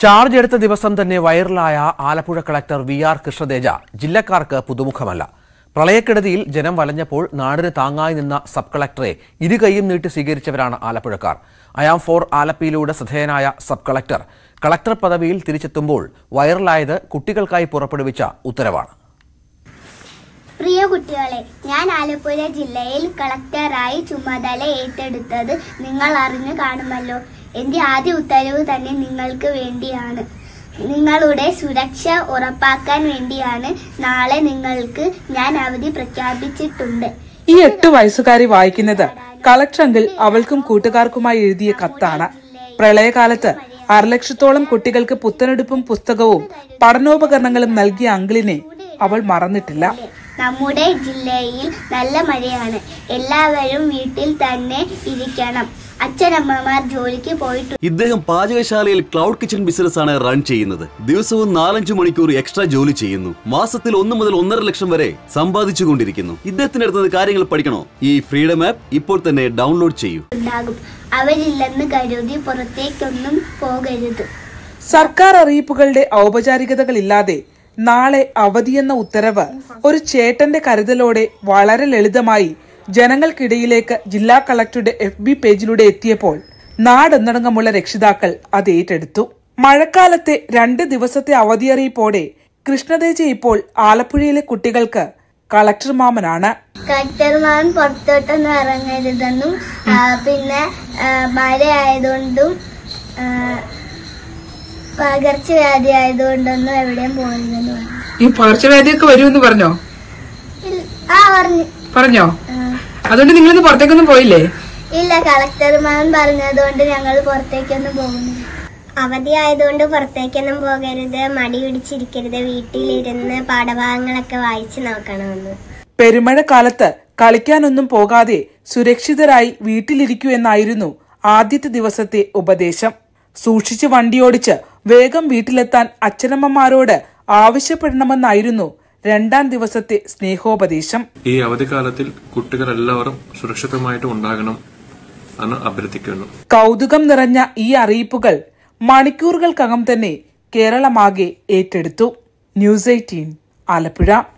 Charge എടുത്ത ദിവസം തന്നെ വൈറലായ Alappuzha collector V R Krishnateja ജില്ലക്കാർക്ക് പുതുമുഖമല്ല പ്രളയക്കെടുതിയിൽ ജനം വലഞ്ഞപ്പോൾ നാടിന് താങ്ങായി നിന്ന സബ് കളക്ടറെ ഇരു കൈയും നീട്ടി സ്വീകരിച്ചവരാണ് ആലപ്പുഴക്കാർ അയാം ഫോർ ആലപ്പിയിലൂടെ ശ്രദ്ധേയനായ സബ് കളക്ടർ കളക്ടർ പദവിയിൽ തിരിച്ചെത്തുമ്പോൾ വൈറലായത് കുട്ടികൾക്കായി പുറപ്പെടുവിച്ച ഉത്തരവാണ് പ്രിയ കുട്ടികളെ ഞാൻ ആലപ്പുഴ ജില്ലയിൽ കളക്ടറായി ചുമതല ഏറ്റെടുത്തത് നിങ്ങൾ അറിഞ്ഞു കാണുമല്ലോ എന്റെ ആദ്യ ഉത്തരവ് തന്നെ നിങ്ങൾക്ക് വേണ്ടിയാണ് നിങ്ങളുടെ സുരക്ഷ ഉറപ്പാക്കാൻ വേണ്ടിയാണ് നാളെ നിങ്ങൾക്ക് ഞാൻ അവധി പ്രഖ്യാപിച്ചിട്ടുണ്ട് ഈ എട്ട് വയസ്സുകാരി വായിക്കുന്നത് കളക്ടർ അങ്കിൾ അവൾക്കും കൂട്ടുകാർക്കുമായി എഴുതിയ കത്താണ് പ്രളയകാലത്ത് അരലക്ഷത്തോളം കുട്ടികൾക്ക് പുത്തനെടുപ്പും പുസ്തകവും പഠനോപകരണങ്ങളും നൽകിയ അങ്കിളിനെ അവൾ മറന്നിട്ടില്ല നമ്മുടെ ജില്ലയിൽ നല്ല മഴയാണ് എല്ലാവരും വീട്ടിൽ തന്നെ ഇരിക്കണം അച്ഛനമ്മമാർ ജോലിക്ക് പോയിട്ട് ഇദ്ദേഹം പാചകശാലയിൽ ക്ലൗഡ് കിച്ചൺ ബിസിനസ് ആണ് റൺ ചെയ്യുന്നത് ദിവസവും നാലഞ്ചു മണിക്കൂർ എക്സ്ട്രാ ജോലി ചെയ്യുന്നു മാസത്തിൽ ഒന്ന് മുതൽ ഒന്നര ലക്ഷം വരെ സമ്പാദിച്ചുകൊണ്ടിരിക്കുന്നു ഇദ്ദേഹത്തിന്റെ അടുത്ത് കാര്യങ്ങൾ പഠിക്കണോ ഈ ഫ്രീഡം ആപ്പ് ഇപ്പോൾ തന്നെ ഡൗൺലോഡ് ചെയ്യൂ ഉണ്ടാകും അവരില്ലെന്ന് കരുതി പുറത്തേക്കൊന്നും പോകരുത് സർക്കാർ അറിയിപ്പുകളുടെ ഔപചാരികതകളില്ലാതെ നാളെ അവധിയെന്ന ഉത്തരവ് ഒരു ചേട്ടന്റെ കരുതലോടെ വളരെ ലളിതമായി ജനങ്ങൾക്കിടയിലേക്ക് ജില്ലാ കളക്ടറുടെ എഫ് ബി പേജിലൂടെ എത്തിയപ്പോൾ നാടെന്നടങ്കമുള്ള രക്ഷിതാക്കൾ അത് ഏറ്റെടുത്തു മഴക്കാലത്തെ രണ്ട് ദിവസത്തെ അവധിയറിയിപ്പോടെ കൃഷ്ണതേജ ഇപ്പോൾ ആലപ്പുഴയിലെ കുട്ടികൾക്ക് കളക്ടർ മാമനാണ് കളക്ടർമാൻ പുറത്തോട്ടൊന്നും ഇറങ്ങരുതെന്നും ആ, പിന്നെ ആ, മഴ ആയതുകൊണ്ടും ആ, പകർച്ചവ്യാധി ആയതുകൊണ്ടൊന്നും എവിടെയും പോകരുതെന്ന് പറഞ്ഞു ഈ പകർച്ചവ്യാധിയൊക്കെ വരുമെന്ന് പറഞ്ഞോ ഇല്ല- ആ പറഞ്ഞു പറഞ്ഞോ ആ. അതുകൊണ്ട് നിങ്ങളിന്ന് പുറത്തേക്കൊന്നും പോയില്ലേ ഇല്ല കളക്ടർമാൻ പറഞ്ഞതുകൊണ്ട് ഞങ്ങൾ പുറത്തേക്കൊന്നും പോകുന്നില്ല അവധി ആയതുകൊണ്ട് പുറത്തേക്കൊന്നും പോകരുത് മടി പിടിച്ചിരിക്കരുത് വീട്ടിലിരുന്ന് പാഠഭാഗങ്ങളൊക്കെ വായിച്ചു നോക്കണമെന്ന് പെരുമഴക്കാലത്ത് കളിക്കാനൊന്നും പോകാതെ സുരക്ഷിതരായി വീട്ടിലിരിക്കൂ എന്നായിരുന്നു ആദ്യത്തെ ദിവസത്തെ ഉപദേശം സൂക്ഷിച്ച് വണ്ടിയോടിച്ച് വേഗം വീട്ടിലെത്താൻ അച്ഛനമ്മമാരോട് ആവശ്യപ്പെടണമെന്നായിരുന്നു രണ്ടാം ദിവസത്തെ സ്നേഹോപദേശം ഈ അവധിക്കാലത്തിൽ കുട്ടികൾ എല്ലാവരും സുരക്ഷിതമായിട്ട് ഉണ്ടാകണം എന്ന് അഭ്യർത്ഥിക്കുന്നു കൗതുകം നിറഞ്ഞ ഈ അറിയിപ്പുകൾ മണിക്കൂറുകൾക്കകം തന്നെ കേരളമാകെ ഏറ്റെടുത്തു ന്യൂസ് എയ്റ്റീൻ ആലപ്പുഴ